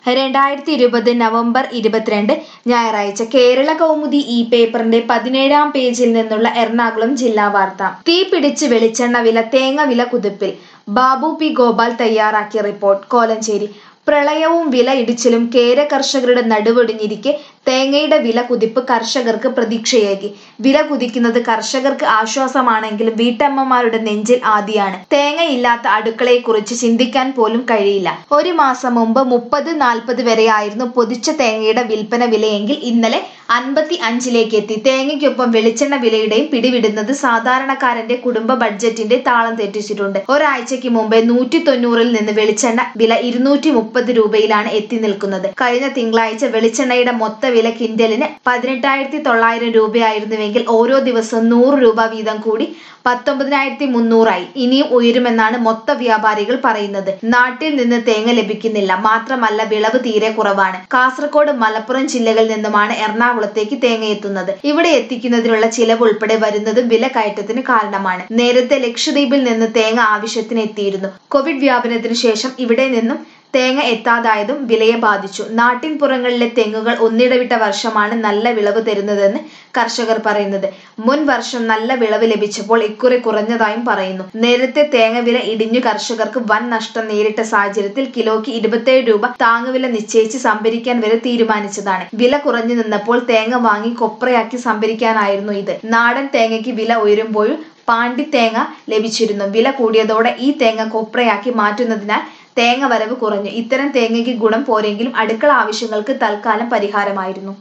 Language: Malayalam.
രണ്ടായിരത്തി ഇരുപത് നവംബർ ഇരുപത്തിരണ്ട് ഞായറാഴ്ച കേരള കൗമുദി ഈ പേപ്പറിന്റെ പതിനേഴാം പേജിൽ നിന്നുള്ള എറണാകുളം ജില്ലാ വാർത്ത തീ പിടിച്ച് വെളിച്ചെണ്ണ വില തേങ്ങ വില കുതിപ്പിൽ ബാബു പി ഗോപാൽ തയ്യാറാക്കിയ റിപ്പോർട്ട് കോലഞ്ചേരി പ്രളയവും വില ഇടിച്ചിലും കേര കർഷകരുടെ നടുവൊടിഞ്ഞിരിക്കെ തേങ്ങയുടെ വില കുതിപ്പ് കർഷകർക്ക് പ്രതീക്ഷയേകി വില കുതിക്കുന്നത് കർഷകർക്ക് ആശ്വാസമാണെങ്കിലും വീട്ടമ്മമാരുടെ നെഞ്ചിൽ ആദിയാണ് തേങ്ങയില്ലാത്ത അടുക്കളയെക്കുറിച്ച് ചിന്തിക്കാൻ പോലും കഴിയില്ല ഒരു മാസം മുമ്പ് മുപ്പത് നാൽപ്പത് വരെയായിരുന്നു പൊതിച്ച തേങ്ങയുടെ വിൽപ്പന വിലയെങ്കിൽ ഇന്നലെ അൻപത്തി അഞ്ചിലേക്ക് എത്തി തേങ്ങയ്ക്കൊപ്പം വെളിച്ചെണ്ണ വിലയുടെയും പിടിവിടുന്നത് സാധാരണക്കാരന്റെ കുടുംബ ബഡ്ജറ്റിന്റെ താളം തെറ്റിച്ചിട്ടുണ്ട് ഒരാഴ്ചയ്ക്ക് മുമ്പേ നൂറ്റി തൊണ്ണൂറിൽ നിന്ന് വെളിച്ചെണ്ണ വില ഇരുന്നൂറ്റി മുപ്പത് രൂപയിലാണ് എത്തി നിൽക്കുന്നത് കഴിഞ്ഞ തിങ്കളാഴ്ച വെളിച്ചെണ്ണയുടെ മൊത്ത വില കിൻഡലിന് പതിനെട്ടായിരത്തി തൊള്ളായിരം രൂപയായിരുന്നുവെങ്കിൽ ഓരോ ദിവസവും നൂറ് രൂപ വീതം കൂടി പത്തൊമ്പതിനായിരത്തി മുന്നൂറായി ഇനിയും ഉയരുമെന്നാണ് മൊത്ത വ്യാപാരികൾ പറയുന്നത് നാട്ടിൽ നിന്ന് തേങ്ങ ലഭിക്കുന്നില്ല മാത്രമല്ല വിളവ് തീരെ കുറവാണ് കാസർഗോഡ് മലപ്പുറം ജില്ലകളിൽ നിന്നുമാണ് എറണാകുളത്തേക്ക് തേങ്ങ എത്തുന്നത് ഇവിടെ എത്തിക്കുന്നതിനുള്ള ചിലവ് ഉൾപ്പെടെ വരുന്നതും വില കയറ്റത്തിന് കാരണമാണ് നേരത്തെ ലക്ഷദ്വീപിൽ നിന്ന് തേങ്ങ ആവശ്യത്തിന് എത്തിയിരുന്നു കോവിഡ് വ്യാപനത്തിന് ശേഷം ഇവിടെ നിന്നും തേങ്ങ എത്താതായതും വിലയെ ബാധിച്ചു നാട്ടിൻ പുറങ്ങളിലെ തെങ്ങുകൾ ഒന്നിടവിട്ട വർഷമാണ് നല്ല വിളവ് തരുന്നതെന്ന് കർഷകർ പറയുന്നത് മുൻ വർഷം നല്ല വിളവ് ലഭിച്ചപ്പോൾ ഇക്കുറി കുറഞ്ഞതായും പറയുന്നു നേരത്തെ തേങ്ങ വില ഇടിഞ്ഞു കർഷകർക്ക് വൻ നഷ്ടം നേരിട്ട സാഹചര്യത്തിൽ കിലോയ്ക്ക് ഇരുപത്തേഴ് രൂപ താങ്ങുവില നിശ്ചയിച്ച് സംഭരിക്കാൻ വരെ തീരുമാനിച്ചതാണ് വില കുറഞ്ഞു നിന്നപ്പോൾ തേങ്ങ വാങ്ങി കൊപ്രയാക്കി സംഭരിക്കാനായിരുന്നു ഇത് നാടൻ തേങ്ങയ്ക്ക് വില ഉയരുമ്പോഴും പാണ്ടി തേങ്ങ ലഭിച്ചിരുന്നു വില കൂടിയതോടെ ഈ തേങ്ങ കൊപ്രയാക്കി മാറ്റുന്നതിനാൽ തേങ്ങ വരവ് കുറഞ്ഞു ഇത്തരം തേങ്ങയ്ക്ക് ഗുണം പോരെങ്കിലും അടുക്കള ആവശ്യങ്ങൾക്ക് തൽക്കാലം പരിഹാരമായിരുന്നു